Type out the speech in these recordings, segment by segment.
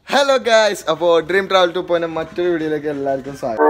Hello guys അപ്പോൾ dream travel to point മറ്റൊരു വീഡിയോയിലേക്ക് എല്ലാവർക്കും സ്വാഗതം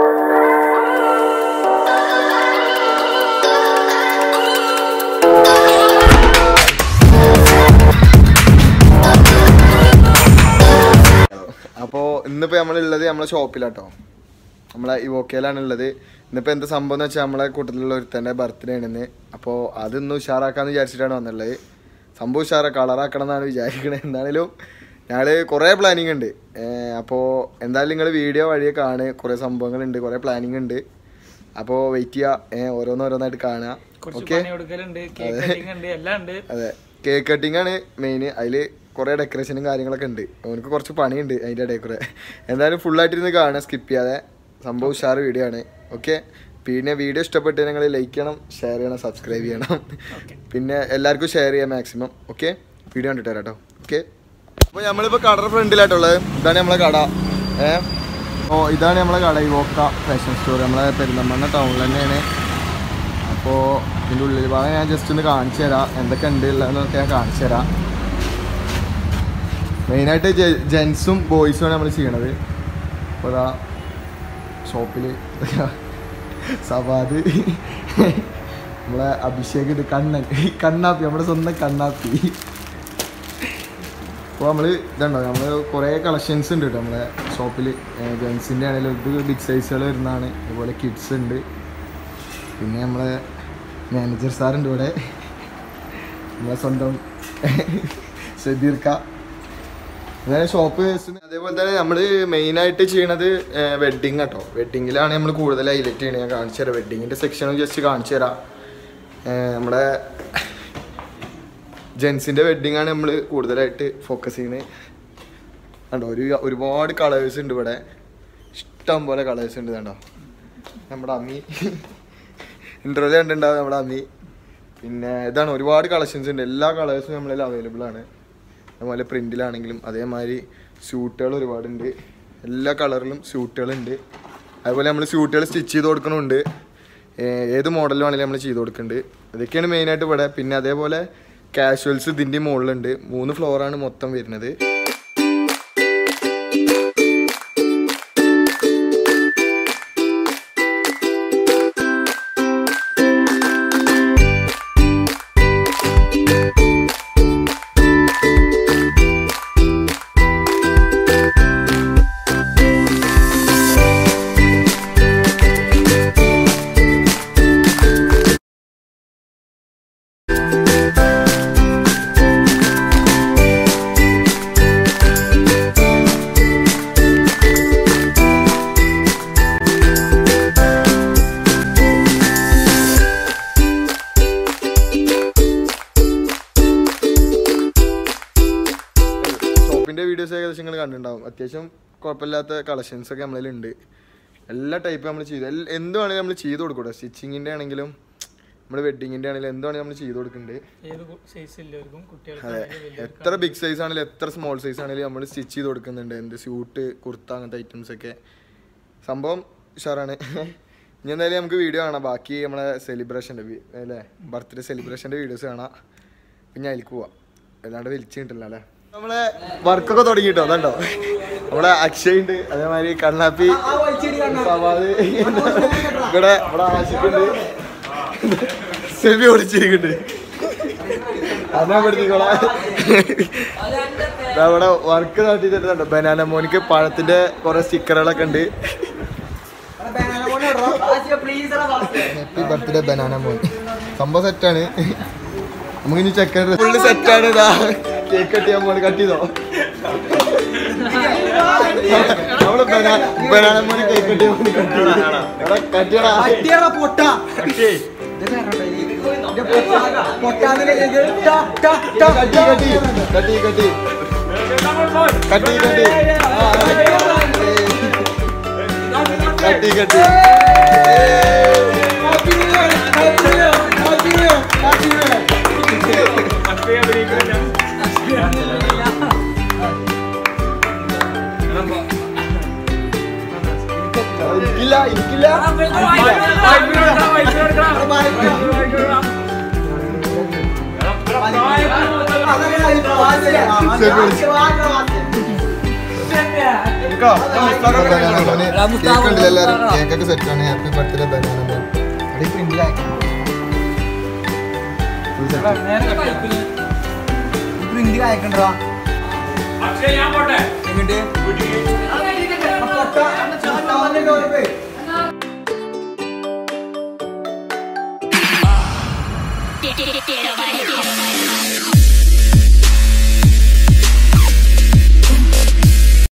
അപ്പോൾ ഇന്നിപ്പോൾ നമ്മളുള്ളത് നമ്മളെ ഷോപ്പിലാട്ടോ നമ്മളെ ഇവോക്കയിലാണ് ഉള്ളത് ഇന്നിപ്പോൾ എന്താ സംഭവം എന്ന് വെച്ചാൽ നമ്മളെ കൂട്ടത്തിലുള്ള ഒരുത്തൻ്റെ ബർത്ത്ഡേ ആണെന്ന് അപ്പോൾ അതൊന്ന് ഉഷാറാക്കാന്ന് വിചാരിച്ചിട്ടാണ് വന്നുള്ളത് സംഭവം ഉഷാറ കളറാക്കണം എന്നാണ് വിചാരിക്കണത് എന്താണേലും ഞങ്ങൾ കുറേ പ്ലാനിങ് ഉണ്ട് അപ്പോൾ എന്തായാലും നിങ്ങൾ വീഡിയോ വഴിയെ കാണുക കുറേ സംഭവങ്ങളുണ്ട് കുറേ പ്ലാനിങ് ഉണ്ട് അപ്പോൾ വെയിറ്റ് ചെയ്യുക ഏ, ഓരോന്നോരോന്നായിട്ട് കാണുക കുറച്ച് ഓക്കെ പണി കൊടുക്കലുണ്ട് കേക്ക് കട്ടിങ് ഉണ്ട് എല്ലാം ഉണ്ട് അതെ കേക്ക് കട്ടിംഗ് ആണ് മെയിൻ അതിൽ കുറേ ഡെക്കറേഷനും കാര്യങ്ങളൊക്കെ ഉണ്ട് അവനക്ക് കുറച്ച് പണിയുണ്ട് അതിൻ്റെ ഇടയിൽ കൂടെ എന്തായാലും ഫുള്ളായിട്ടിരുന്ന് കാണുക സ്കിപ്പ് ചെയ്യാതെ സംഭവം ഉഷാറ് വീഡിയോ ആണ് ഓക്കെ പിന്നെ വീഡിയോ ഇഷ്ടപ്പെട്ട് നിങ്ങൾ ലൈക്ക് ചെയ്യണം ഷെയർ ചെയ്യണം സബ്സ്ക്രൈബ് ചെയ്യണം പിന്നെ എല്ലാവർക്കും ഷെയർ ചെയ്യാം മാക്സിമം ഓക്കെ വീഡിയോ കണ്ടിട്ട് വരാം കേട്ടോ ഓക്കെ അപ്പോൾ നമ്മളിപ്പോൾ കടയുടെ ഫ്രണ്ടിലായിട്ടുള്ളത് ഇതാണ് നമ്മളെ കട ഏ ഓ ഇതാണ് നമ്മളെ കട ഇവോക്ക ഫാഷൻ സ്റ്റോർ നമ്മളെ പെരുന്തമണ്ണ ടൗണിൽ തന്നെയാണ് അപ്പോൾ ഇതിൻ്റെ ഉള്ളിൽ ഭാഗം ഞാൻ ജസ്റ്റ് ഒന്ന് കാണിച്ചു തരാം എന്തൊക്കെ ഉണ്ട് ഉള്ളതെന്നൊക്കെ ഞാൻ കാണിച്ചു തരാം മെയിനായിട്ട് ജെൻസും ബോയ്സും ആണ് നമ്മൾ ചെയ്യണത് അപ്പോൾ ഇതാ ഷോപ്പിൽ സവാദ് നമ്മളെ അഭിഷേക് ഇത് കണ്ണൻ കണ്ണാപ്പി നമ്മുടെ സ്വന്തം കണ്ണാപ്പി അപ്പോൾ നമ്മൾ ഇതുണ്ടോ നമ്മൾ കുറേ കളക്ഷൻസ് ഉണ്ട് കേട്ടോ നമ്മളെ ഷോപ്പിൽ ജെൻസിൻ്റെ ആണെങ്കിലും ഇത് ബിഗ് സൈസുകൾ വരുന്നതാണ് അതുപോലെ കിഡ്സ് ഉണ്ട് പിന്നെ നമ്മളെ മാനേജർ സാറുണ്ട് ഇവിടെ നമ്മളെ സ്വന്തം ഷബീർക്ക അതായത് ഷോപ്പ് അതേപോലെ തന്നെ നമ്മൾ മെയിനായിട്ട് ചെയ്യണത് വെഡ്ഡിങ് കേട്ടോ വെഡ്ഡിങ്ങിലാണ് നമ്മൾ കൂടുതൽ ഹൈലൈറ്റ് ചെയ്യണത് ഞാൻ കാണിച്ചു തരാം വെഡ്ഡിങ്ങിൻ്റെ സെക്ഷനും ജസ്റ്റ് കാണിച്ചു തരാം ഏർ നമ്മുടെ ജെൻസിൻ്റെ വെഡ്ഡിങ് ആണ് നമ്മൾ കൂടുതലായിട്ട് ഫോക്കസ് ചെയ്യുന്നത് കണ്ടോ ഒരു ഒരുപാട് കളേഴ്സ് ഉണ്ട് ഇവിടെ ഇഷ്ടം പോലെ കളേഴ്സ് ഉണ്ട് കണ്ടോ നമ്മുടെ അമ്മി ഇൻ്റർവ്യൂ കണ്ടിട്ടുണ്ടാവും നമ്മുടെ അമ്മി പിന്നെ ഇതാണ് ഒരുപാട് കളക്ഷൻസ് ഉണ്ട് എല്ലാ കളേഴ്സും നമ്മളിൽ അവൈലബിൾ ആണ് അതുപോലെ പ്രിൻറ്റിലാണെങ്കിലും അതേമാതിരി സ്യൂട്ടുകൾ ഒരുപാടുണ്ട് എല്ലാ കളറിലും സ്യൂട്ടുകളുണ്ട് അതുപോലെ നമ്മൾ സ്യൂട്ടുകൾ സ്റ്റിച്ച് ചെയ്ത് കൊടുക്കണമുണ്ട് ഏ- ഏത് മോഡൽ വേണമെങ്കിലും നമ്മൾ ചെയ്ത് കൊടുക്കുന്നുണ്ട് അതൊക്കെയാണ് മെയിനായിട്ട് ഇവിടെ പിന്നെ അതേപോലെ കാഷ്വൽസ് ഇതിൻ്റെ മുകളിലുണ്ട് മൂന്ന് ഫ്ലോറാണ് മൊത്തം വരുന്നത് ഷോപ്പിന്റെ വീഡിയോസ് ഏകദേശം നിങ്ങൾ കണ്ടിട്ടുണ്ടാവും അത്യാവശ്യം കുഴപ്പമില്ലാത്ത കളക്ഷൻസ് ഒക്കെ നമ്മളിലുണ്ട് എല്ലാ ടൈപ്പ് നമ്മൾ ചെയ്ത് എൽ- എന്ത് വേണമെങ്കിലും നമ്മൾ ചെയ്ത് കൊടുക്കൂടെ സ്റ്റിച്ചിങ്ങിന്റെ ആണെങ്കിലും നമ്മൾ വെഡിങ്ങിന്റെ ആണെങ്കിലും എന്ത് വേണമെങ്കിലും നമ്മൾ ചെയ്ത് കൊടുക്കുന്നുണ്ട് ഏത് സൈസ് ഇല്ലവർക്കും അതെ കുട്ടികൾക്ക് എത്ര ബിഗ് സൈസ് ആണെങ്കിലും എത്ര സ്മോൾ സൈസ് ആണെങ്കിലും നമ്മൾ സ്റ്റിച്ച് ചെയ്ത് കൊടുക്കുന്നുണ്ട് എന്ത് സ്യൂട്ട് കുർത്ത അങ്ങനത്തെ ഐറ്റംസ് ഒക്കെ സംഭവം ഉഷാറാണ് ഇനി എന്തായാലും നമുക്ക് വീഡിയോ കാണാം ബാക്കി നമ്മളെ സെലിബ്രേഷൻ്റെ അല്ലേ ബർത്ത്ഡേ സെലിബ്രേഷൻ്റെ വീഡിയോസ് കാണാം പിന്നെ അതിലേക്ക് പോവാം അല്ലാണ്ട് വലിച്ചു കിട്ടില്ല അല്ലേ നമ്മളെ വർക്കൊക്കെ തുടങ്ങിട്ടോ അതുണ്ടോ നമ്മളെ അക്ഷയ് ഉണ്ട് അതേമാതിരി കണ്ണാപ്പി സവാദ് ഇവിടെ ഇവിടെ ആശിക്കുണ്ട് സെൽഫി ഓടിച്ചിരിക്കുന്നുണ്ട് അതാ പെടുത്തിക്കോളാം അവിടെ വർക്ക് നടത്തിയിട്ടുണ്ടോ ബനാന മോനിക്ക് പഴത്തിന്റെ കുറെ സ്റ്റിക്കറുകളൊക്കെ ഉണ്ട് ഹാപ്പി ബർത്ത്ഡേ ബനാന മോൻ സംഭവം സെറ്റാണ് നമുക്ക് ഇനി ചെക്കൻ ഫുള്ള് സെറ്റാണ് ഇതാ കേക്ക് കട്ട് ചെയ്യാൻ പോണ് കട്ട് ചെയ്തോ നമ്മള് ബനാന മോന് കേക്ക് കട്ട് ചെയ്യാൻ പോണ് കട്ട് ചെയ്തോ കട്ട് ചെയ്യടാ പൊട്ട പൊട്ടാന്നില്ല കട്ടി കട്ടി കട്ടി കട്ടി കട്ടി കട്ടി ആ, കട്ടി കട്ടി ഇരിക്കില്ല ഇരിക്കില്ല അതെ കേക്ക് ഉണ്ടല്ലോ എല്ലാരും കേക്കൊക്കെ സെറ്റ് ആണ് ഹാപ്പി ബർത്ത്ഡേ ബനാന അത് പ്രിന്റിൽ അയക്കണം ഫുൾ സെറ്റ് പ്രിന്റ് അയക്കണ്ടോ എങ്ങോട്ട് Quiero bailar.